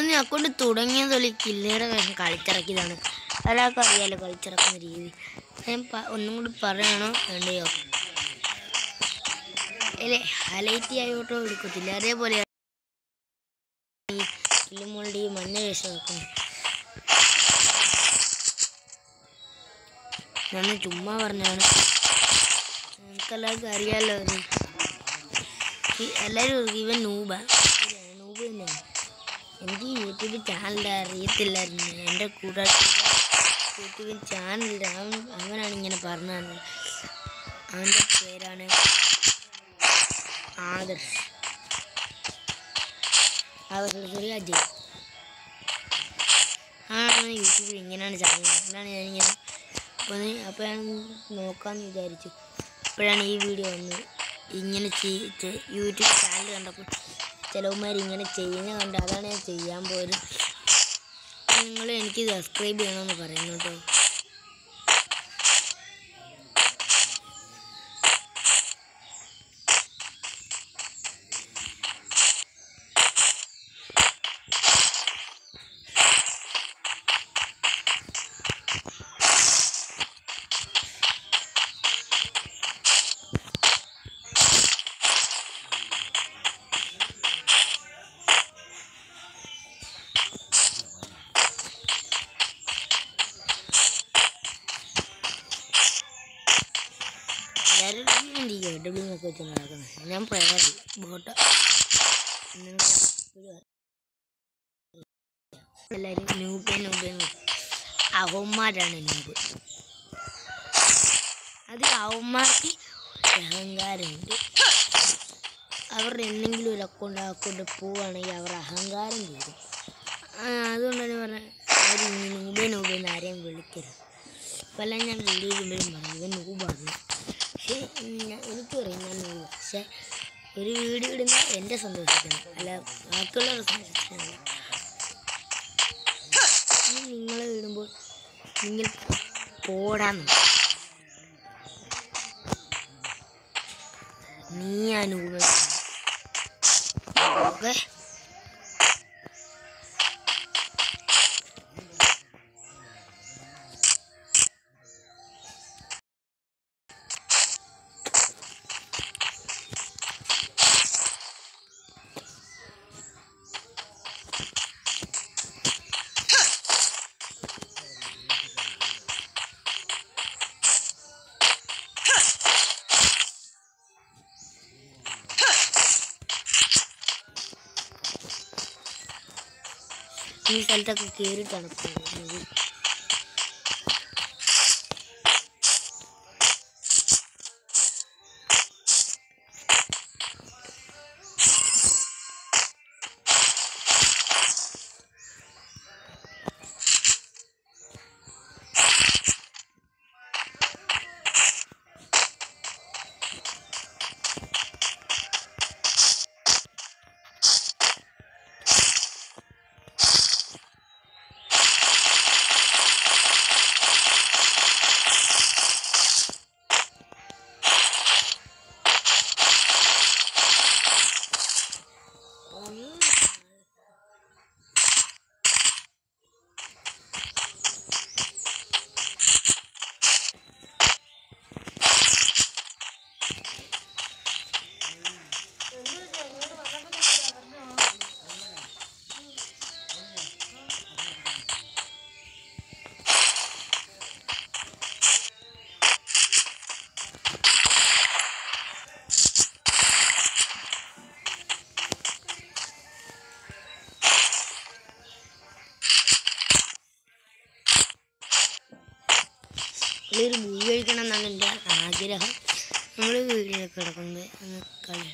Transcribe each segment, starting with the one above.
ഞാൻ അക്കൗണ്ട് തുടങ്ങിയതുള്ള കില്ലയുടെ വേഷം കളിച്ചിറക്കിയതാണ് ഒരാൾക്കും അറിയാലോ കളിച്ചിറക്കുന്ന രീതി ഞാൻ പ- ഒന്നും കൂടി പറയണോ വേണ്ടയോ അല്ലേ ഹലൈറ്റി ആയോട്ടോ എടുക്കത്തില്ല അതേപോലെ ഈ കിളിമുളുടെ ഈ മഞ്ഞ വേഷം വെക്കുന്നത് ഞാൻ ചുമ്മാ പറഞ്ഞാണ് നമുക്കെല്ലാവർക്കും അറിയാലോ ഇത് ഈ- എല്ലാവരും ഓർക്കും ഇവൻ നൂബ നൂബ് തന്നെയാണ് എനിക്ക് യൂട്യൂബ് ചാനൽ അറിയത്തില്ലായിരുന്നു എൻ്റെ കൂട്ടുകാർ യൂട്യൂബിൽ ചാനലില്ല അവൻ അവനാണ് ഇങ്ങനെ പറഞ്ഞു തന്നത് അവൻ്റെ പേരാണ് ആദർശ് ആദർശ് സോറി അജയ് ആ യൂട്യൂബിൽ ഇങ്ങനെയാണ് ചാനൽ അതാണ് ഞാനിങ്ങനെ അപ്പോൾ അപ്പോൾ ഞാൻ നോക്കാമെന്ന് വിചാരിച്ചു അപ്പോഴാണ് ഈ വീഡിയോ വന്നത് ഇങ്ങനെ ചെയ് ചെ- യൂട്യൂബ് ചാനൽ കണ്ടപ്പോൾ ചിലവന്മാർ ഇങ്ങനെ ചെയ്യുന്ന കണ്ട് അതാണ് ഞാൻ ചെയ്യാൻ പോയത് നിങ്ങൾ എനിക്ക് സബ്സ്ക്രൈബ് ചെയ്യണമെന്ന് പറയുന്നു കേട്ടോ എല്ലാവരും എന്ത് ചെയ്യുക ഡബ്ല്യൂ ഒക്കെ വെച്ച് നടക്കുന്നത് ഞാൻ പ്രയർ ബോട്ട് എല്ലാവരും നൂബേ നൂബേ അവന്മാരാണ് നൂബ് അത് അവന്മാർക്ക് അഹങ്കാരമുണ്ട് അവരുടെ എന്തെങ്കിലും ഒരു അക്കൗണ്ട് അക്കൗണ്ട് പോവുകയാണെങ്കിൽ അവർ അഹങ്കാരം തീരും ആ, അതുകൊണ്ടാണ് പറഞ്ഞത് ആരും ഈ നൂബേ നൂബേ എന്ന് ആരെയും വിളിക്കരുത് പല ഞാൻ വീഡിയോ ഇടുമ്പോഴും പറയും ഇവൻ നൂബാണ് പക്ഷേ ഞാൻ എനിക്കറിയാം ഞാൻ നൂബ് പക്ഷേ ഒരു വീഡിയോ ഇടുന്ന എൻ്റെ സന്തോഷത്തിന് അല്ല ബാക്കിയുള്ളവരുടെ സന്തോഷത്തിനല്ല ഇനി നിങ്ങളെ ഇടുമ്പോൾ നിങ്ങൾ പോടാന്ന് നീ ആ നൂബ് ഓക്കെ ഈ സ്ഥലത്തൊക്കെ കയറിയിട്ടാണ് പോകുന്നത് ഒരു മൂവി കഴിക്കണം എന്നാണ് എൻ്റെ ആഗ്രഹം നമ്മൾ വീട്ടിലൊക്കെ കിടക്കുന്നത് ഒന്ന് കളി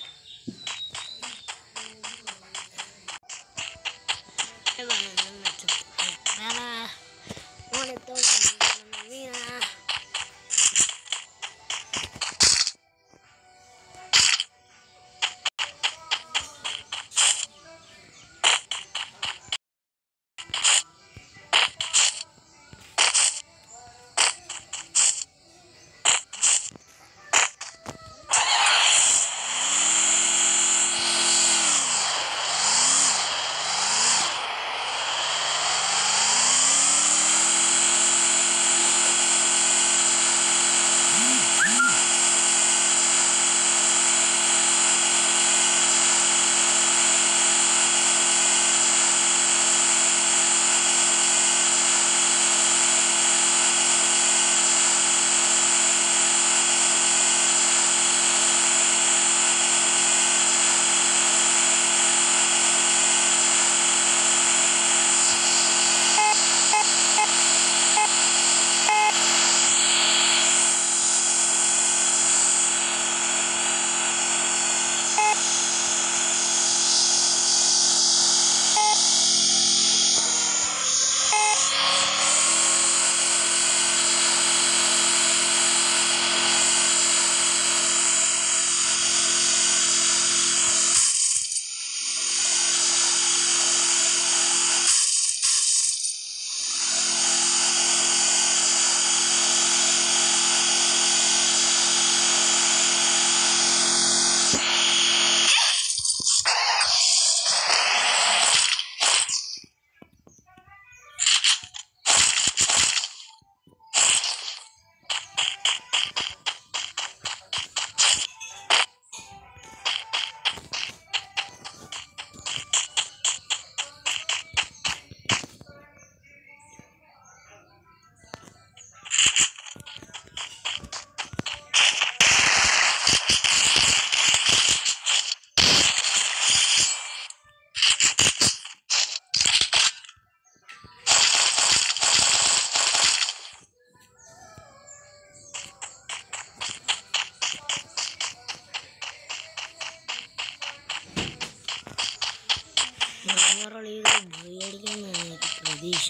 പ്രീമിയർ ലീഗ് മുറിയടിക്കുമെന്നാണ് എനിക്ക് പ്രതീക്ഷ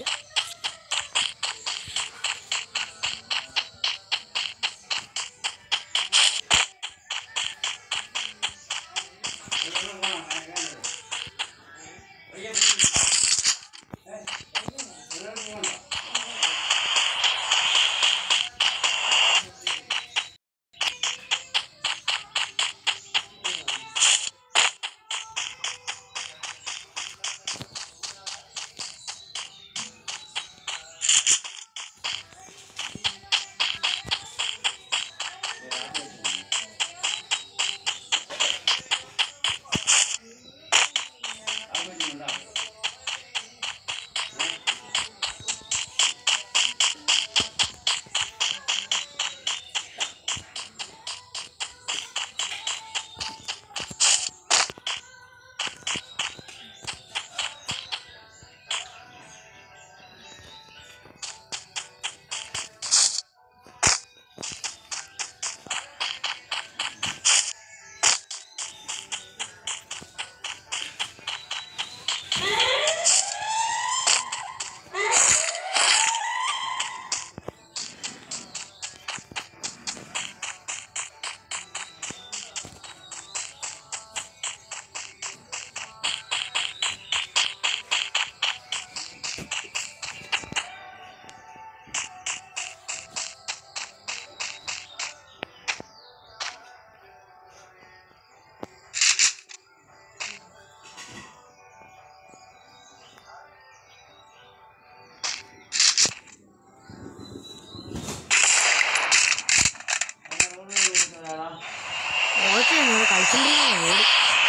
കോച്ച് എന്നോട് കളിച്ചിട്ടുണ്ടെങ്കിൽ ഓടി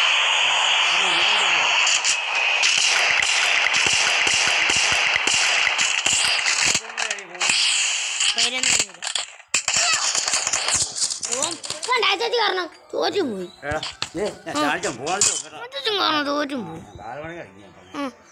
പതിനൊന്ന് പേര് ഓൻ കണ്ടാച്ചി കാരണം തോറ്റും പോയി എടാ, ഏ, ഞാൻ ചാടിച്ചോ, പോവാൻ ചോ, കേട്ടോ. അച്ഛൻ കാരണം തോറ്റും പോയി നാല് മണി കഴിഞ്ഞു ഉം.